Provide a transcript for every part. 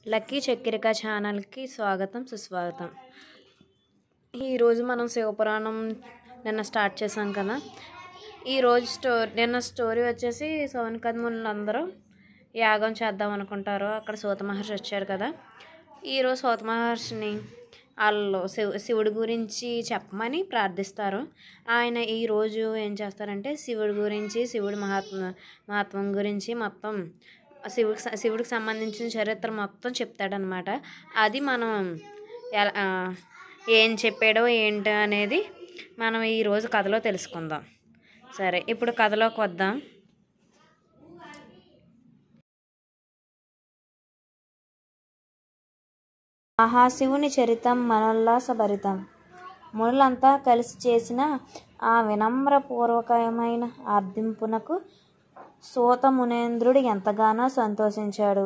lucky చక్కెరిక ఛానల్కి స్వాగతం సుస్వాగతం ఈరోజు మనం శివపురాణం నిన్న స్టార్ట్ చేసాం కదా ఈరోజు స్టోరీ నిన్న స్టోరీ వచ్చేసి సౌనకద్ములు అందరూ యాగం చేద్దాం అనుకుంటారు అక్కడ సూత మహర్షి వచ్చారు కదా ఈరోజు సూత మహర్షిని వాళ్ళు శివ శివుడి గురించి చెప్పమని ప్రార్థిస్తారు ఆయన ఈరోజు ఏం చేస్తారంటే శివుడి గురించి శివుడి మహాత్మ మహత్వం గురించి మొత్తం శివుడికి స- శివుడికి సంబంధించిన చరిత్ర మొత్తం చెప్తాడనమాట అది మనం ఎలా ఆ, ఏం చెప్పాడో ఏంటో అనేది మనం ఈరోజు కథలో తెలుసుకుందాం సరే ఇప్పుడు కథలోకి వద్దాం మహాశివుని చరితం మనోల్లాసభరితం మునులంతా కలిసి చేసిన ఆ వినమ్రపూర్వకమైన ఆర్దింపునకు సూత మునేంద్రుడు ఎంతగానో సంతోషించాడు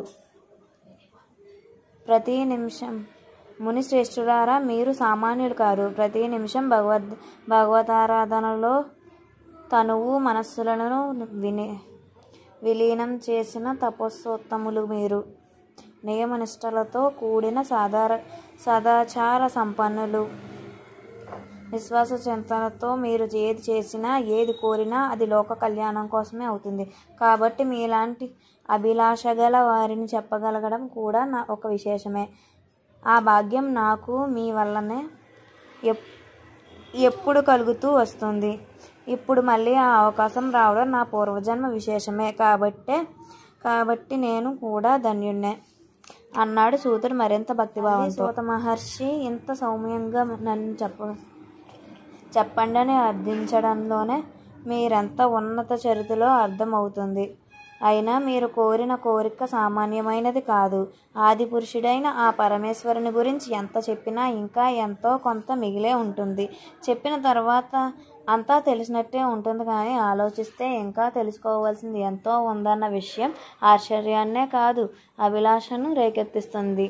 ప్రతి నిమిషం ముని శ్రేష్ఠులారా మీరు సామాన్యులు కాదు ప్రతి నిమిషం భగవద్ భగవతారాధనలో తనువు మనస్సులను విని విలీనం చేసిన తపస్సోత్తములు మీరు నియమనిష్టలతో కూడిన సాధార సదాచార సంపన్నులు విశ్వాస చింతనతో మీరు ఏది చేసినా ఏది కోరినా అది లోక కళ్యాణం కోసమే అవుతుంది కాబట్టి మీలాంటి అభిలాష గల వారిని చెప్పగలగడం కూడా నా ఒక విశేషమే ఆ భాగ్యం నాకు మీ వల్లనే ఎప్ ఎప్పుడు కలుగుతూ వస్తుంది ఇప్పుడు మళ్ళీ ఆ అవకాశం రావడం నా పూర్వజన్మ విశేషమే కాబట్టే కాబట్టి నేను కూడా ధన్యుణ్ణే అన్నాడు సూతుడు మరింత భక్తిభావంతో సూత మహర్షి ఇంత సౌమ్యంగా నన్ను చెప్ప చెప్పండి అని అర్థించడంలోనే మీరెంత ఉన్నత చరిత్రలో అర్థమవుతుంది అయినా మీరు కోరిన కోరిక సామాన్యమైనది కాదు ఆది పురుషుడైన ఆ పరమేశ్వరుని గురించి ఎంత చెప్పినా ఇంకా ఎంతో కొంత మిగిలే ఉంటుంది చెప్పిన తర్వాత అంతా తెలిసినట్టే ఉంటుంది కానీ ఆలోచిస్తే ఇంకా తెలుసుకోవాల్సింది ఎంతో ఉందన్న విషయం ఆశ్చర్యాన్నే కాదు అభిలాషను రేకెత్తిస్తుంది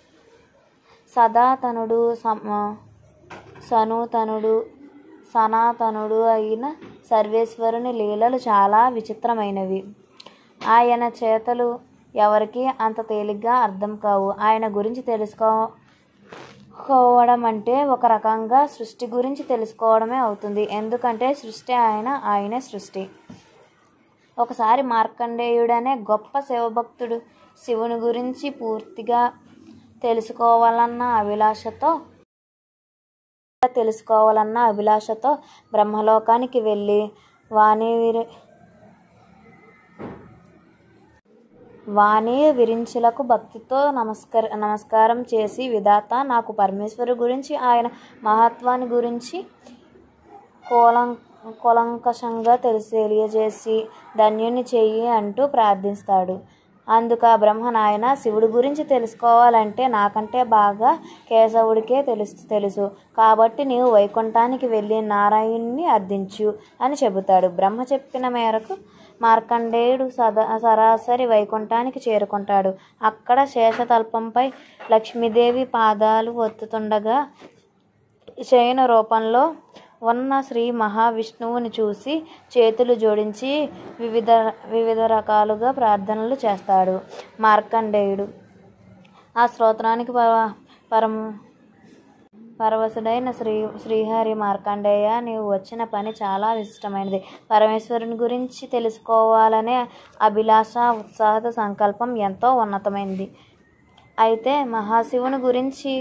సదాతనుడు సమ సనూతనుడు సనాతనుడు అయిన సర్వేశ్వరుని లీలలు చాలా విచిత్రమైనవి ఆయన చేతలు ఎవరికి అంత తేలిగ్గా అర్థం కావు ఆయన గురించి తెలుసుకో కోవడం అంటే ఒక రకంగా సృష్టి గురించి తెలుసుకోవడమే అవుతుంది ఎందుకంటే సృష్టి ఆయన ఆయనే సృష్టి ఒకసారి మార్కండేయుడనే గొప్ప శివభక్తుడు శివుని గురించి పూర్తిగా తెలుసుకోవాలన్న అభిలాషతో తెలుసుకోవాలన్న అభిలాషతో బ్రహ్మలోకానికి వెళ్ళి వాణి విరి వాణి విరించులకు భక్తితో నమస్కార నమస్కారం చేసి విధాత నాకు పరమేశ్వరు గురించి ఆయన మహత్వాన్ని గురించి కోలం కొలంకషంగా తెలిసి తెలియజేసి ధన్యుని చెయ్యి అంటూ ప్రార్థిస్తాడు అందుకు ఆ బ్రహ్మ నాయన శివుడి గురించి తెలుసుకోవాలంటే నాకంటే బాగా కేశవుడికే తెలుసు తెలుసు కాబట్టి నీవు వైకుంఠానికి వెళ్ళి నారాయణ్ణి అర్థించు అని చెబుతాడు బ్రహ్మ చెప్పిన మేరకు మార్కండేయుడు సదా సరాసరి వైకుంఠానికి చేరుకుంటాడు అక్కడ శేషతల్పంపై లక్ష్మీదేవి పాదాలు ఒత్తుతుండగా శయన రూపంలో ఉన్న శ్రీ మహావిష్ణువుని చూసి చేతులు జోడించి వివిధ వివిధ రకాలుగా ప్రార్థనలు చేస్తాడు మార్కండేయుడు ఆ స్తోత్రానికి పర పరమ పరవశుడైన శ్రీ శ్రీహరి మార్కండేయ నీవు వచ్చిన పని చాలా విశిష్టమైనది పరమేశ్వరుని గురించి తెలుసుకోవాలనే అభిలాష ఉత్సాహత సంకల్పం ఎంతో ఉన్నతమైనది అయితే మహాశివుని గురించి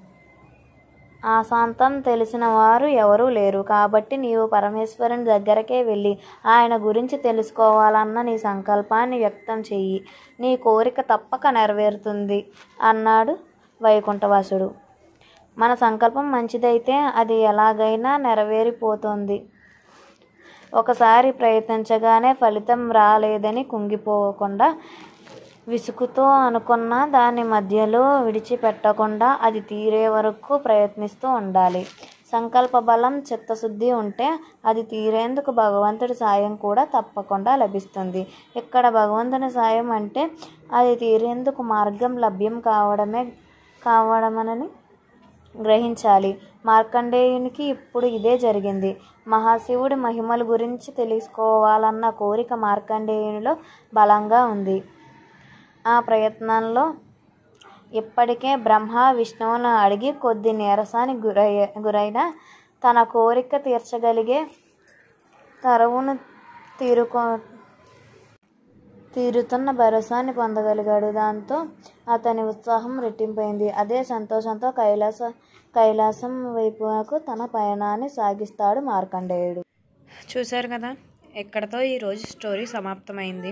ఆశాంతం తెలిసిన వారు ఎవరూ లేరు కాబట్టి నీవు పరమేశ్వరుని దగ్గరకే వెళ్ళి ఆయన గురించి తెలుసుకోవాలన్న నీ సంకల్పాన్ని వ్యక్తం చెయ్యి నీ కోరిక తప్పక నెరవేరుతుంది అన్నాడు వైకుంఠవాసుడు మన సంకల్పం మంచిదైతే అది ఎలాగైనా నెరవేరిపోతుంది ఒకసారి ప్రయత్నించగానే ఫలితం రాలేదని కుంగిపోకుండా విసుగుతో అనుకున్న దాని మధ్యలో విడిచిపెట్టకుండా అది తీరే వరకు ప్రయత్నిస్తూ ఉండాలి సంకల్ప బలం చిత్తశుద్ధి ఉంటే అది తీరేందుకు భగవంతుడి సాయం కూడా తప్పకుండా లభిస్తుంది ఇక్కడ భగవంతుని సాయం అంటే అది తీరేందుకు మార్గం లభ్యం కావడమే కావడమనని గ్రహించాలి మార్కండేయునికి ఇప్పుడు ఇదే జరిగింది మహాశివుడి మహిమల గురించి తెలుసుకోవాలన్న కోరిక మార్కండేయునిలో బలంగా ఉంది ఆ ప్రయత్నంలో ఇప్పటికే బ్రహ్మ విష్ణువును అడిగి కొద్ది నీరసానికి గురయ్య గురైన తన కోరిక తీర్చగలిగే తరువును తీరుకో తీరుతున్న భరోసాని పొందగలిగాడు దాంతో అతని ఉత్సాహం రెట్టింపైంది అదే సంతోషంతో కైలాస కైలాసం వైపునకు తన పయనాన్ని సాగిస్తాడు మార్కండేయుడు చూశారు కదా ఎక్కడతో ఈరోజు స్టోరీ సమాప్తమైంది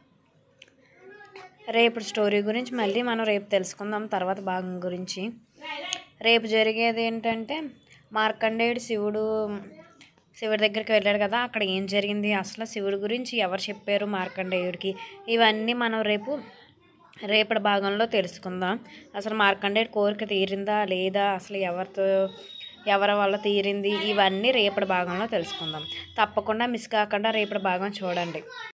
రేపు స్టోరీ గురించి మళ్ళీ మనం రేపు తెలుసుకుందాం తర్వాత భాగం గురించి రేపు జరిగేది ఏంటంటే మార్కండేయుడు శివుడు శివుడి దగ్గరికి వెళ్ళాడు కదా అక్కడ ఏం జరిగింది అసలు శివుడి గురించి ఎవరు చెప్పారు మార్కండేయుడికి ఇవన్నీ మనం రేపు రేపటి భాగంలో తెలుసుకుందాం అసలు మార్కండేయుడు కోరిక తీరిందా లేదా అసలు ఎవరితో ఎవరి వల్ల తీరింది ఇవన్నీ రేపటి భాగంలో తెలుసుకుందాం తప్పకుండా మిస్ కాకుండా రేపటి భాగం చూడండి